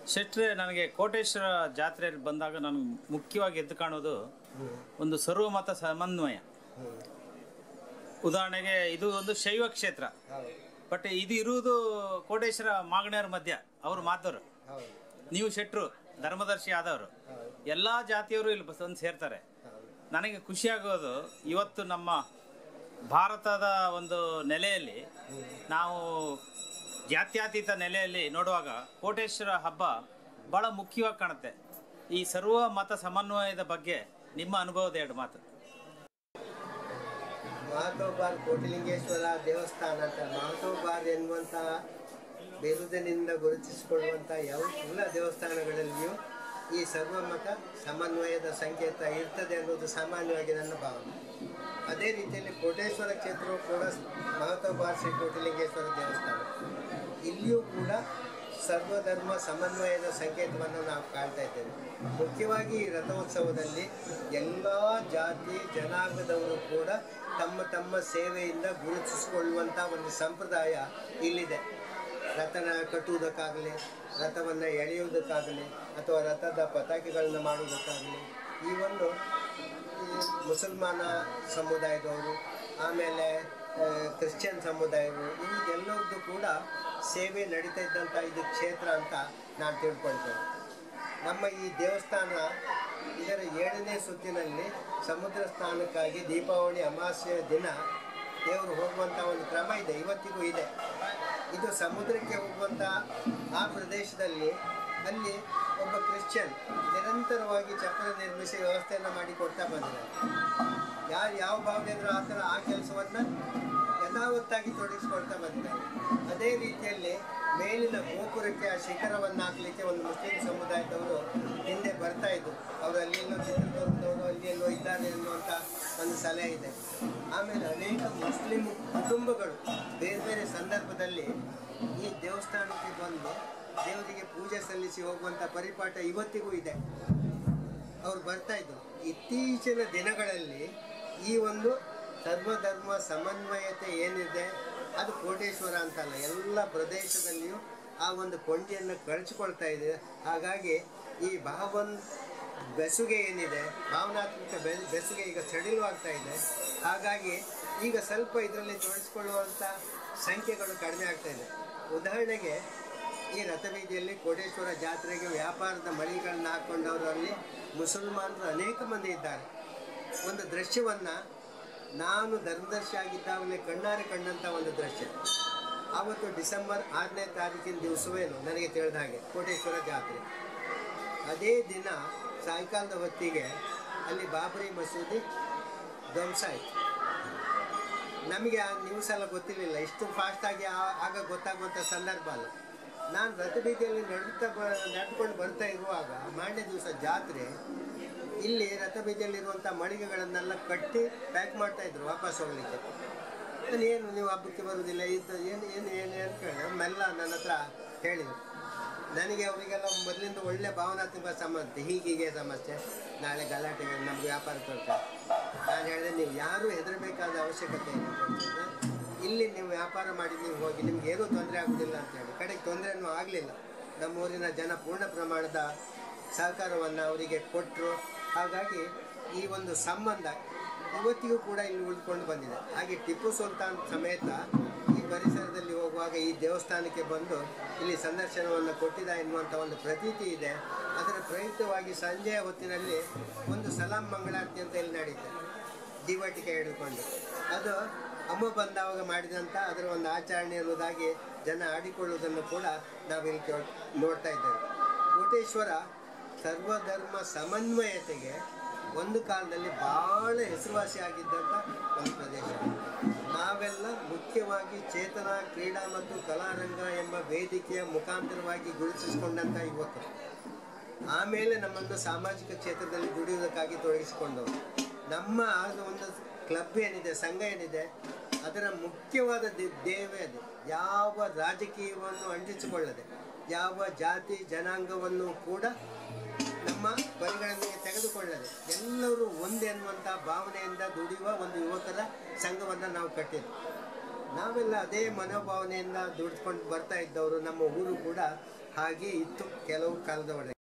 ಶೆಟ್ರೆ ನನಗೆ ಕೋಟೇಶ್ವರ ಜಾತ್ರೆಯಲ್ಲಿ ಬಂದಾಗ ನನಗೆ ಮುಖ್ಯವಾಗಿ ಎದ್ದು ಕಾಣೋದು ಒಂದು ಸರ್ವಮತ ಸಮನ್ವಯ ಉದಾಹರಣೆಗೆ ಇದು ಒಂದು ಶೈವ ಕ್ಷೇತ್ರ ಹೌದು ಬಟ್ ಇದು ಇರುವುದು ಕೋಟೇಶ್ವರ ಮಾಗಣ್ಯರ ಮಧ್ಯ ಅವರು ಮಾತವರು ಹೌದು ನೀವು ಶೆಟ್ರು ಧರ್ಮದರ್ಶಿ ಆದವರು ಹೌದು ಎಲ್ಲ ಜಾತಿಯವರು ಇಲ್ಲಿ ಬಂದು ಸೇರ್ತಾರೆ ಹೌದು ನನಗೆ ಖುಷಿಯಾಗೋದು ಇವತ್ತು ನಮ್ಮ ಭಾರತದ ಒಂದು ನೆಲೆಯಲ್ಲಿ ನಾವು ಜಾತ್ಯತೀತ ನೆಲೆಯಲ್ಲಿ ನೋಡುವಾಗ ಕೋಟೇಶ್ವರ ಹಬ್ಬ ಬಹಳ ಮುಖ್ಯವಾಗಿ ಕಾಣುತ್ತೆ ಈ ಸರ್ವ ಮತ ಸಮನ್ವಯದ ಬಗ್ಗೆ ನಿಮ್ಮ ಅನುಭವದ ಎರಡು ಮಾತು ಮಹತೋಬಾರ್ ಕೋಟಿಲಿಂಗೇಶ್ವರ ದೇವಸ್ಥಾನ ಅಂತ ಮಹತೋಬಾರ್ ಎನ್ನುವಂಥ ಬಿರುದಿನಿಂದ ಗುರುತಿಸಿಕೊಳ್ಳುವಂಥ ಯಾವ ಎಲ್ಲ ದೇವಸ್ಥಾನಗಳಲ್ಲಿಯೂ ಈ ಸರ್ವಮತ ಸಮನ್ವಯದ ಸಂಕೇತ ಇರ್ತದೆ ಅನ್ನೋದು ಸಾಮಾನ್ಯವಾಗಿ ನನ್ನ ಭಾವನೆ ಅದೇ ರೀತಿಯಲ್ಲಿ ಕೋಟೇಶ್ವರ ಕ್ಷೇತ್ರವು ಕೂಡ ಮಹತೋಬಾರ್ ಶ್ರೀ ಕೋಟಿಲಿಂಗೇಶ್ವರ ದೇವಸ್ಥಾನ ಇಲ್ಲಿಯೂ ಕೂಡ ಸರ್ವಧರ್ಮ ಸಮನ್ವಯದ ಸಂಕೇತವನ್ನು ನಾವು ಕಾಣ್ತಾ ಇದ್ದೇವೆ ಮುಖ್ಯವಾಗಿ ಈ ರಥೋತ್ಸವದಲ್ಲಿ ಎಲ್ಲ ಜಾತಿ ಜನಾಂಗದವರು ಕೂಡ ತಮ್ಮ ತಮ್ಮ ಸೇವೆಯಿಂದ ಗುರುತಿಸಿಕೊಳ್ಳುವಂಥ ಒಂದು ಸಂಪ್ರದಾಯ ಇಲ್ಲಿದೆ ರಥನ ಕಟ್ಟುವುದಕ್ಕಾಗಲಿ ರಥವನ್ನು ಎಳೆಯುವುದಕ್ಕಾಗಲಿ ಅಥವಾ ರಥದ ಪತಾಕೆಗಳನ್ನು ಮಾಡುವುದಕ್ಕಾಗಲಿ ಈ ಒಂದು ಈ ಮುಸಲ್ಮಾನ ಸಮುದಾಯದವರು ಆಮೇಲೆ ಆ, ಕ್ರಿಶ್ಚಿಯನ್ ಸಮುದಾಯಗಳು ಇವಿಗೆಲ್ಲರದ್ದು ಕೂಡ ಸೇವೆ ನಡೀತಾ ಇದ್ದಂಥ ಇದು ಕ್ಷೇತ್ರ ಅಂತ ನಾನು ತಿಳ್ಕೊಳ್ತೇನೆ ನಮ್ಮ ಈ ದೇವಸ್ಥಾನ ಇದರ ಏಳನೇ ಸುತ್ತಿನಲ್ಲಿ ಸಮುದ್ರ ಸ್ನಾನಕ್ಕಾಗಿ ದೀಪಾವಳಿ ಅಮಾವಾಸ್ಯೆಯ ದಿನ ದೇವರು ಹೋಗುವಂಥ ಒಂದು ಕ್ರಮ ಇದೆ ಇವತ್ತಿಗೂ ಇದೆ ಇದು ಸಮುದ್ರಕ್ಕೆ ಹೋಗುವಂಥ ಆ ಪ್ರದೇಶದಲ್ಲಿ ಅಲ್ಲಿ ಒಬ್ಬ ಕ್ರಿಶ್ಚಿಯನ್ ನಿರಂತರವಾಗಿ ಚಪ್ಪರ ನಿರ್ಮಿಸಿ ವ್ಯವಸ್ಥೆಯನ್ನು ಮಾಡಿ ಕೊಡ್ತಾ ಬಂದಿದ್ದಾರೆ ಯಾರು ಯಾವ ಭಾವನೆ ಅಂದರೂ ಆ ಥರ ಆ ಕೆಲಸವನ್ನು ಯಥಾವತ್ತಾಗಿ ತೊಡಗಿಸ್ಕೊಳ್ತಾ ಬಂದಿದ್ದಾರೆ ಅದೇ ರೀತಿಯಲ್ಲಿ ಮೇಲಿನ ಗೋಪುರಕ್ಕೆ ಆ ಶಿಖರವನ್ನು ಹಾಕಲಿಕ್ಕೆ ಒಂದು ಮುಸ್ಲಿಂ ಸಮುದಾಯದವರು ಹಿಂದೆ ಬರ್ತಾ ಇದ್ರು ಅವರು ಅಲ್ಲಿ ಎಲ್ಲೋ ಚಿತ್ರದುರ್ಗದವರು ಅಲ್ಲಿ ಎಲ್ಲೋ ಇದ್ದಾರೆ ಅನ್ನುವಂಥ ಒಂದು ಸಲಹೆ ಇದೆ ಆಮೇಲೆ ಅನೇಕ ಮುಸ್ಲಿಂ ಕುಟುಂಬಗಳು ಬೇರೆ ಬೇರೆ ಸಂದರ್ಭದಲ್ಲಿ ಈ ದೇವಸ್ಥಾನಕ್ಕೆ ಬಂದು ದೇವರಿಗೆ ಪೂಜೆ ಸಲ್ಲಿಸಿ ಹೋಗುವಂಥ ಪರಿಪಾಠ ಇವತ್ತಿಗೂ ಇದೆ ಅವ್ರು ಬರ್ತಾ ಇದ್ರು ಇತ್ತೀಚಿನ ದಿನಗಳಲ್ಲಿ ಈ ಒಂದು ಸರ್ವಧರ್ಮ ಸಮನ್ವಯತೆ ಏನಿದೆ ಅದು ಕೋಟೇಶ್ವರ ಅಂತಲ್ಲ ಎಲ್ಲ ಪ್ರದೇಶದಲ್ಲಿಯೂ ಆ ಒಂದು ಕೊಂಡಿಯನ್ನು ಕಳಚಿಕೊಳ್ತಾ ಇದೆ ಹಾಗಾಗಿ ಈ ಭಾವನ್ ಬೆಸುಗೆ ಏನಿದೆ ಭಾವನಾತ್ಮಕ ಬೆ ಬೆಸುಗೆ ಈಗ ಸಡಿಲವಾಗ್ತಾ ಇದೆ ಹಾಗಾಗಿ ಈಗ ಸ್ವಲ್ಪ ಇದರಲ್ಲಿ ತೊಡಗಿಸ್ಕೊಳ್ಳುವಂಥ ಸಂಖ್ಯೆಗಳು ಕಡಿಮೆ ಆಗ್ತಾ ಇದೆ ಉದಾಹರಣೆಗೆ ಈ ರಥಬೀದಿಯಲ್ಲಿ ಕೋಟೇಶ್ವರ ಜಾತ್ರೆಗೆ ವ್ಯಾಪಾರದ ಮಳಿಗೆಗಳನ್ನ ಹಾಕ್ಕೊಂಡವರು ಅಲ್ಲಿ ಮುಸಲ್ಮಾನರು ಅನೇಕ ಮಂದಿ ಇದ್ದಾರೆ ಒಂದು ದೃಶ್ಯವನ್ನು ನಾನು ಧರ್ಮದರ್ಶಿ ಆಗಿದ್ದಾಗಲೇ ಕಣ್ಣಾರೆ ಕಂಡಂಥ ಒಂದು ದೃಶ್ಯ ಆವತ್ತು ಡಿಸೆಂಬರ್ ಆರನೇ ತಾರೀಕಿನ ದಿವಸವೇನು ನನಗೆ ತಿಳಿದ ಹಾಗೆ ಕೋಟೇಶ್ವರ ಜಾತ್ರೆ ಅದೇ ದಿನ ಸಾಯಂಕಾಲದ ಹೊತ್ತಿಗೆ ಅಲ್ಲಿ ಬಾಬರಿ ಮಸೂದಿ ಧ್ವಂಸ ಆಯಿತು ನಮಗೆ ಆ ನ್ಯೂಸ್ ಎಲ್ಲ ಗೊತ್ತಿರಲಿಲ್ಲ ಇಷ್ಟು ಫಾಸ್ಟಾಗಿ ಆಗ ಗೊತ್ತಾಗುವಂಥ ಸಂದರ್ಭ ಅಲ್ಲ ನಾನು ರಥಬೀದಿಯಲ್ಲಿ ನಡುತ್ತಾ ಬ ನಡ್ಕೊಂಡು ಬರ್ತಾ ಇರುವಾಗ ಮಾರನೇ ದಿವಸ ಜಾತ್ರೆ ಇಲ್ಲಿ ರಥಬೀದಿಯಲ್ಲಿರುವಂಥ ಮಳಿಗೆಗಳನ್ನೆಲ್ಲ ಕಟ್ಟಿ ಪ್ಯಾಕ್ ಮಾಡ್ತಾ ಇದ್ರು ವಾಪಸ್ ಹೋಗ್ಲಿಕ್ಕೆ ನಾನು ಏನು ನೀವು ಹಬ್ಬಕ್ಕೆ ಬರುವುದಿಲ್ಲ ಇದು ಏನು ಏನು ಏನು ಅಂತ ಕೇಳಿದೆ ಮೆಲ್ಲ ನನ್ನ ಹತ್ರ ಹೇಳಿದರು ನನಗೆ ಅವರಿಗೆಲ್ಲ ಮೊದಲಿಂದ ಒಳ್ಳೆ ಭಾವನಾತ್ಮಕ ಸಮಸ್ಯೆ ಹೀಗೀಗೆ ಸಮಸ್ಯೆ ನಾಳೆ ಗಲಾಟೆ ನಮ್ಗೆ ವ್ಯಾಪಾರ ತೊಡ್ತಾರೆ ನಾನು ಹೇಳಿದೆ ನೀವು ಯಾರೂ ಹೆದರಬೇಕಾದ ಅವಶ್ಯಕತೆ ಇಲ್ಲ ಅಂತಂದ್ರೆ, ಇಲ್ಲಿ ನೀವು ವ್ಯಾಪಾರ ಮಾಡಿ ನೀವು ಹೋಗಿ ನಿಮ್ಗೆ ಏನೂ ತೊಂದರೆ ಆಗೋದಿಲ್ಲ ಅಂತ ಹೇಳಿ ಕಡೆಗೆ ತೊಂದರೆನೂ ಆಗಲಿಲ್ಲ ನಮ್ಮೂರಿನ ಜನ ಪೂರ್ಣ ಪ್ರಮಾಣದ ಸಹಕಾರವನ್ನು ಅವರಿಗೆ ಕೊಟ್ಟರು ಹಾಗಾಗಿ ಈ ಒಂದು ಸಂಬಂಧ ಇವತ್ತಿಗೂ ಕೂಡ ಇಲ್ಲಿ ಉಳಿದುಕೊಂಡು ಬಂದಿದೆ ಹಾಗೆ ಟಿಪ್ಪು ಸುಲ್ತಾನ್ ಸಮೇತ ಈ ಪರಿಸರದಲ್ಲಿ ಹೋಗುವಾಗ ಈ ದೇವಸ್ಥಾನಕ್ಕೆ ಬಂದು ಇಲ್ಲಿ ಸಂದರ್ಶನವನ್ನು ಕೊಟ್ಟಿದ ಎನ್ನುವಂಥ ಒಂದು ಪ್ರತೀತಿ ಇದೆ ಅದರ ಪ್ರಯುಕ್ತವಾಗಿ ಸಂಜೆಯ ಹೊತ್ತಿನಲ್ಲಿ ಒಂದು ಸಲಾಂ ಮಂಗಳಾರತಿ ಅಂತ ಇಲ್ಲಿ ನಡೀತೆ ದಿವಟಿಕೆ ಹಿಡಿದುಕೊಂಡು ಅದು ಅಮ್ಮ ಬಂದವಾಗ ಮಾಡಿದಂಥ ಅದರ ಒಂದು ಆಚರಣೆ ಅನ್ನೋದಾಗಿ ಜನ ಆಡಿಕೊಳ್ಳುವುದನ್ನು ಕೂಡ ನಾವಿಲ್ಲಿ ಕೇಳ್- ನೋಡ್ತಾ ಇದ್ದೇವೆ ಕೋಟೇಶ್ವರ ಸರ್ವಧರ್ಮ ಸಮನ್ವಯತೆಗೆ ಒಂದು ಕಾಲದಲ್ಲಿ ಭಾಳ ಹೆಸರುವಾಸಿಯಾಗಿದ್ದಂಥ ಒಂದು ಪ್ರದೇಶ ನಾವೆಲ್ಲ ಮುಖ್ಯವಾಗಿ ಚೇತನ ಕ್ರೀಡಾ ಮತ್ತು ಕಲಾರಂಗ ಎಂಬ ವೇದಿಕೆಯ ಮುಖಾಂತರವಾಗಿ ಗುರುತಿಸಿಕೊಂಡಂಥ ಯುವಕರು ಆಮೇಲೆ ನಮ್ಮನ್ನು ಸಾಮಾಜಿಕ ಕ್ಷೇತ್ರದಲ್ಲಿ ದುಡಿಯುವುದಕ್ಕಾಗಿ ತೊಡಗಿಸಿಕೊಂಡವರು ನಮ್ಮ ಆದ ಒಂದು ಕ್ಲಬ್ ಏನಿದೆ ಸಂಘ ಏನಿದೆ ಅದರ ಮುಖ್ಯವಾದ ದೇ- ದೇವೇ ಅದು ಯಾವ ರಾಜಕೀಯವನ್ನು ಅಂಟಿಸಿಕೊಳ್ಳದೆ ಯಾವ ಜಾತಿ ಜನಾಂಗವನ್ನು ಕೂಡ ನಮ್ಮ ಪರಿಗಣನೆಗೆ ತೆಗೆದುಕೊಳ್ಳದೆ ಎಲ್ಲರೂ ಒಂದೇ ಅನ್ನುವಂಥ ಭಾವನೆಯಿಂದ ದುಡಿಯುವ ಒಂದು ಯುವಕರ ಸಂಘವನ್ನು ನಾವು ಕಟ್ಟಿದ್ವಿ ನಾವೆಲ್ಲ ಅದೇ ಮನೋಭಾವನೆಯಿಂದ ದುಡ್ಕೊಂಡು ಬರ್ತಾ ಇದ್ದವರು ನಮ್ಮ ಊರು ಕೂಡ ಹಾಗೆ ಇತ್ತು ಕೆಲವು ಕಾಲದವರೆಗೆ